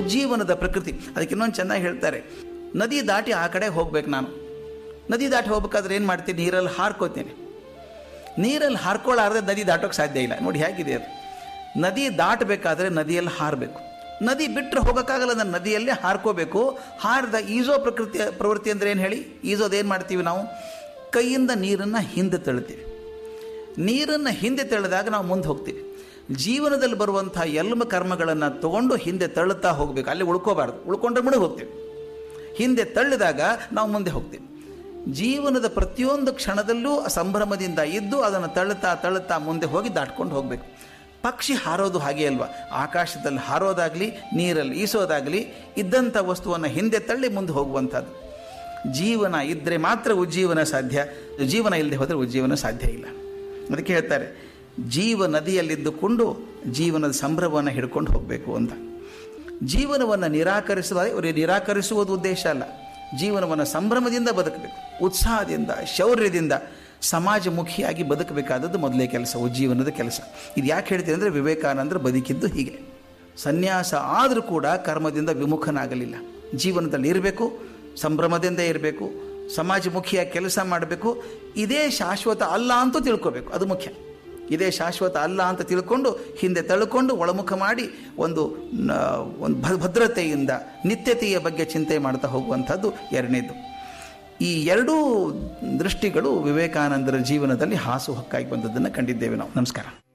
ಉಜ್ಜೀವನದ ಪ್ರಕೃತಿ ಅದಕ್ಕೆ ಇನ್ನೊಂದು ಚೆನ್ನಾಗಿ ಹೇಳ್ತಾರೆ ನದಿ ದಾಟಿ ಆ ಕಡೆ ಹೋಗ್ಬೇಕು ನಾನು ನದಿ ದಾಟಿ ಹೋಗ್ಬೇಕಾದ್ರೆ ಏನು ಮಾಡ್ತೀನಿ ನೀರಲ್ಲಿ ಹಾರ್ಕೋತೀನಿ ನೀರಲ್ಲಿ ಹಾರ್ಕೊಳ್ಳಾರ್ದೆ ನದಿ ದಾಟೋಕೆ ಸಾಧ್ಯ ಇಲ್ಲ ನೋಡಿ ಹೇಗಿದೆ ಅದು ನದಿ ದಾಟಬೇಕಾದ್ರೆ ನದಿಯಲ್ಲಿ ಹಾರಬೇಕು ನದಿ ಬಿಟ್ಟರೆ ಹೋಗೋಕ್ಕಾಗಲ್ಲ ನಾನು ನದಿಯಲ್ಲೇ ಹಾರ್ಕೋಬೇಕು ಹಾರಿದ ಈಜೋ ಪ್ರಕೃತಿ ಪ್ರವೃತ್ತಿ ಅಂದರೆ ಏನು ಹೇಳಿ ಈಜೋದು ಏನು ಮಾಡ್ತೀವಿ ನಾವು ಕೈಯಿಂದ ನೀರನ್ನು ಹಿಂದೆ ತಳ್ತೀವಿ ನೀರನ್ನು ಹಿಂದೆ ತಳ್ಳಿದಾಗ ನಾವು ಮುಂದೆ ಹೋಗ್ತೀವಿ ಜೀವನದಲ್ಲಿ ಬರುವಂಥ ಎಲ್ಮ ಕರ್ಮಗಳನ್ನು ತಗೊಂಡು ಹಿಂದೆ ತಳ್ಳುತ್ತಾ ಹೋಗಬೇಕು ಅಲ್ಲಿ ಉಳ್ಕೋಬಾರ್ದು ಉಳ್ಕೊಂಡ್ರೆ ಮುಳುಗಿ ಹೋಗ್ತೀವಿ ಹಿಂದೆ ತಳ್ಳಿದಾಗ ನಾವು ಮುಂದೆ ಹೋಗ್ತೀವಿ ಜೀವನದ ಪ್ರತಿಯೊಂದು ಕ್ಷಣದಲ್ಲೂ ಸಂಭ್ರಮದಿಂದ ಇದ್ದು ಅದನ್ನು ತಳ್ಳುತ್ತಾ ತಳ್ಳುತ್ತಾ ಮುಂದೆ ಹೋಗಿ ದಾಟ್ಕೊಂಡು ಹೋಗಬೇಕು ಪಕ್ಷಿ ಹಾರೋದು ಹಾಗೆ ಅಲ್ವಾ ಆಕಾಶದಲ್ಲಿ ಹಾರೋದಾಗಲಿ ನೀರಲ್ಲಿ ಈಸೋದಾಗಲಿ ಇದ್ದಂಥ ವಸ್ತುವನ್ನು ಹಿಂದೆ ತಳ್ಳಿ ಮುಂದೆ ಹೋಗುವಂಥದ್ದು ಜೀವನ ಇದ್ದರೆ ಮಾತ್ರ ಉಜ್ಜೀವನ ಸಾಧ್ಯ ಜೀವನ ಇಲ್ಲದೆ ಹೋದರೆ ಉಜ್ಜೀವನ ಸಾಧ್ಯ ಇಲ್ಲ ಅದಕ್ಕೆ ಹೇಳ್ತಾರೆ ಜೀವ ನದಿಯಲ್ಲಿದ್ದುಕೊಂಡು ಜೀವನದ ಸಂಭ್ರಮವನ್ನು ಹಿಡ್ಕೊಂಡು ಹೋಗಬೇಕು ಅಂತ ಜೀವನವನ್ನು ನಿರಾಕರಿಸುವ ಇವರು ನಿರಾಕರಿಸುವುದು ಉದ್ದೇಶ ಅಲ್ಲ ಜೀವನವನ್ನು ಸಂಭ್ರಮದಿಂದ ಬದುಕಬೇಕು ಉತ್ಸಾಹದಿಂದ ಶೌರ್ಯದಿಂದ ಸಮಾಜಮುಖಿಯಾಗಿ ಬದುಕಬೇಕಾದದ್ದು ಮೊದಲೇ ಕೆಲಸ ಉಜ್ಜೀವನದ ಕೆಲಸ ಇದು ಯಾಕೆ ಹೇಳ್ತೀನಿ ಅಂದರೆ ವಿವೇಕಾನಂದರು ಬದುಕಿದ್ದು ಹೀಗೆ ಸನ್ಯಾಸ ಆದರೂ ಕೂಡ ಕರ್ಮದಿಂದ ವಿಮುಖನಾಗಲಿಲ್ಲ ಜೀವನದಲ್ಲಿ ಇರಬೇಕು ಸಂಭ್ರಮದಿಂದ ಇರಬೇಕು ಸಮಾಜಮುಖಿಯಾಗಿ ಕೆಲಸ ಮಾಡಬೇಕು ಇದೇ ಶಾಶ್ವತ ಅಲ್ಲ ಅಂತೂ ತಿಳ್ಕೋಬೇಕು ಅದು ಮುಖ್ಯ ಇದೇ ಶಾಶ್ವತ ಅಲ್ಲ ಅಂತ ತಿಳ್ಕೊಂಡು ಹಿಂದೆ ತಳ್ಕೊಂಡು ಒಳಮುಖ ಮಾಡಿ ಒಂದು ನ- ಒಂದು ಭ- ಭದ್ರತೆಯಿಂದ ನಿತ್ಯತೆಯ ಬಗ್ಗೆ ಚಿಂತೆ ಮಾಡ್ತಾ ಹೋಗುವಂಥದ್ದು ಎರಡನೇದು ಈ ಎರಡೂ ದೃಷ್ಟಿಗಳು ವಿವೇಕಾನಂದರ ಜೀವನದಲ್ಲಿ ಹಾಸು ಹಕ್ಕಾಗಿ ಬಂದದ್ದನ್ನು ಕಂಡಿದ್ದೇವೆ ನಾವು ನಮಸ್ಕಾರ